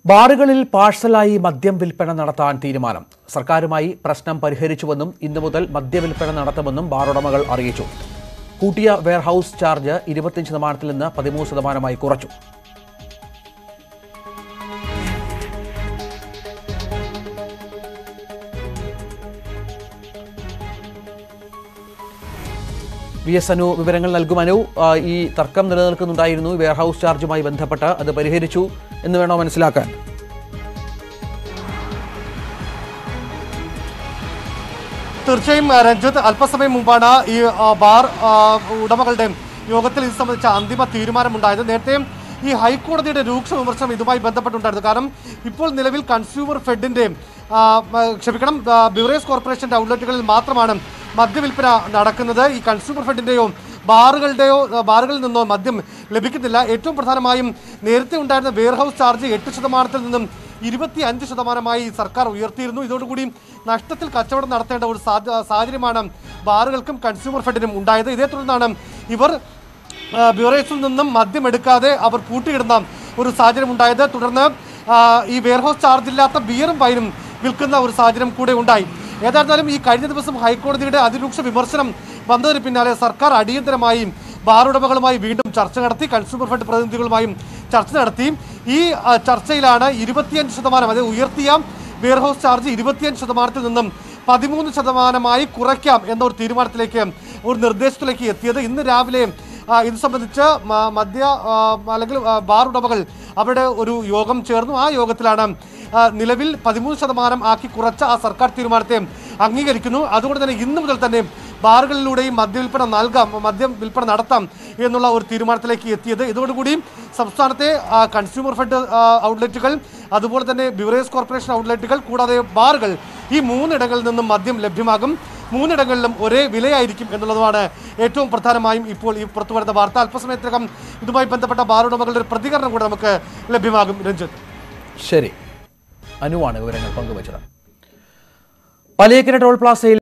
ബാറുകളിൽ പാഴ്സലായി മദ്യം വിൽപ്പന നടത്താൻ തീരുമാനം സർക്കാരുമായി പ്രശ്നം പരിഹരിച്ചുവെന്നും ഇന്നു മുതൽ മദ്യവിൽപ്പന നടത്തുമെന്നും ബാറുടമകൾ അറിയിച്ചു കൂട്ടിയ വെയർഹൌസ് ചാർജ് ഇരുപത്തിയഞ്ച് ശതമാനത്തിൽ നിന്ന് പതിമൂന്ന് ശതമാനമായി കുറച്ചു വി എസ് അനു വിവരങ്ങൾ നൽകും അനു ആ, ഈ തർക്കം നിലനിൽക്കുന്നുണ്ടായിരുന്നു വെയർഹൌസ് ചാർജുമായി ബന്ധപ്പെട്ട് അത് പരിഹരിച്ചു എന്ന് വേണോ മനസ്സിലാക്കാൻ തീർച്ചയായും ആ, രഞ്ജിത്ത് അല്പസമയം മുമ്പാണ് ഈ ആ, ബാർ ആ, ഉടമകളുടെ യോഗത്തിൽ ഇത് സംബന്ധിച്ച അന്തിമ തീരുമാനമുണ്ടായത് നേരത്തെ ഈ ഹൈക്കോടതിയുടെ രൂക്ഷ വിമർശനം ഇതുമായി ബന്ധപ്പെട്ടുണ്ടായിരുന്നു കാരണം ഇപ്പോൾ നിലവിൽ കൺസ്യൂമർ ഫെഡിന്റെ ആ, ആ, ക്ഷമിക്കണം ആ, ബിവറേജ് കോർപ്പറേഷന്റെ ഔട്ട്ലെറ്റുകളിൽ മാത്രമാണ് മദ്യവിൽപ്പന നടക്കുന്നത് ഈ കൺസ്യൂമർ ഫെഡിന്റെയോ ബാറുകളുടെയോ ആ, ബാറുകളിൽ നിന്നോ മദ്യം ലഭിക്കുന്നില്ല ഏറ്റവും പ്രധാനമായും നേരത്തെ ഉണ്ടായിരുന്ന വെയർഹൌസ് ചാർജ് എട്ട് ശതമാനത്തിൽ നിന്നും ഇരുപത്തി അഞ്ച് ശതമാനമായി സർക്കാർ ഉയർത്തിയിരുന്നു ഇതോടുകൂടി നഷ്ടത്തിൽ കച്ചവടം നടത്തേണ്ട ഒരു സാധ്യ- സാഹചര്യമാണ് ബാറുകൾക്കും കൺസ്യൂമർ ഫെഡിനും ഉണ്ടായത് ഇതേ തുടർന്നാണ് ഇവർ ആ, ബ്യൂറേസിൽ നിന്നും മദ്യം എടുക്കാതെ അവർ പൂട്ടിയിടുന്ന ഒരു സാഹചര്യം ഉണ്ടായത് തുടർന്ന് ആ, ഈ വെയർഹൌസ് ചാർജ് ഇല്ലാത്ത ബിയറും വൈനും വിൽക്കുന്ന ഒരു സാഹചര്യം കൂടെ ഉണ്ടായി ഏതായിരുന്നാലും ഈ കഴിഞ്ഞ ദിവസം ഹൈക്കോടതിയുടെ അതിരൂക്ഷ വിമർശനം വന്നതിന് പിന്നാലെ സർക്കാർ അടിയന്തരമായി ബാർ ഉടമകളുമായി വീണ്ടും ചർച്ച നടത്തി കൺസ്യൂമർ ഫെഡ് പ്രതിനിധികളുമായും ചർച്ച നടത്തി ഈ ആ, ചർച്ചയിലാണ് ഇരുപത്തിയഞ്ച് ശതമാനം അതായത് ഉയർത്തിയ വെയർഹൌസ് ചാർജ് ഇരുപത്തിയഞ്ച് ശതമാനത്തിൽ നിന്നും പതിമൂന്ന് ശതമാനമായി കുറയ്ക്കാം എന്ന ഒരു തീരുമാനത്തിലേക്ക് ഒരു നിർദ്ദേശത്തിലേക്ക് എത്തിയത് ഇന്ന് രാവിലെ ആ, ഇത് സംബന്ധിച്ച് മ- മദ്യ ആ, അല്ലെങ്കിൽ ആ, ബാർ ഉടമകൾ അവരുടെ ഒരു യോഗം ചേർന്നു ആ യോഗത്തിലാണ് ആ, നിലവിൽ പതിമൂന്ന് ശതമാനം ആക്കി കുറച്ച ആ സർക്കാർ തീരുമാനത്തെ അംഗീകരിക്കുന്നു അതുകൊണ്ട് തന്നെ ഇന്നു മുതൽ തന്നെ ബാറുകളിലൂടെയും മദ്യവിൽപ്പന നൽകാം മദ്യം വിൽപ്പന നടത്താം എന്നുള്ള ഒരു തീരുമാനത്തിലേക്ക് എത്തിയത് ഇതോടുകൂടി സംസ്ഥാനത്തെ ആ, കൺസ്യൂമർ ഫെഡ് ആ, ഔട്ട്ലെറ്റുകൾ അതുപോലെ തന്നെ ബിവറേജ് കോർപ്പറേഷൻ ഔട്ട്ലെറ്റുകൾ കൂടാതെ ബാറുകൾ ഈ മൂന്നിടങ്ങളിൽ നിന്നും മദ്യം ലഭ്യമാകും മൂന്നിടങ്ങളിലും ഒരേ വിലയായിരിക്കും എന്നുള്ളതുമാണ് ഏറ്റവും പ്രധാനമായും ഇപ്പോൾ ഈ പുറത്തു വരുന്ന വാർത്ത അല്പസമയത്തിനകം ഇതുമായി ബന്ധപ്പെട്ട ബാർ ഉടമകളുടെ ഒരു പ്രതികരണം കൂടെ നമുക്ക് ലഭ്യമാകും രഞ്ജിത്ത് ശരി അനുവാണ് വിവരങ്ങൾ പങ്കുവച്ചത് പലിയക്കര ടോൾ പ്ലാസയിൽ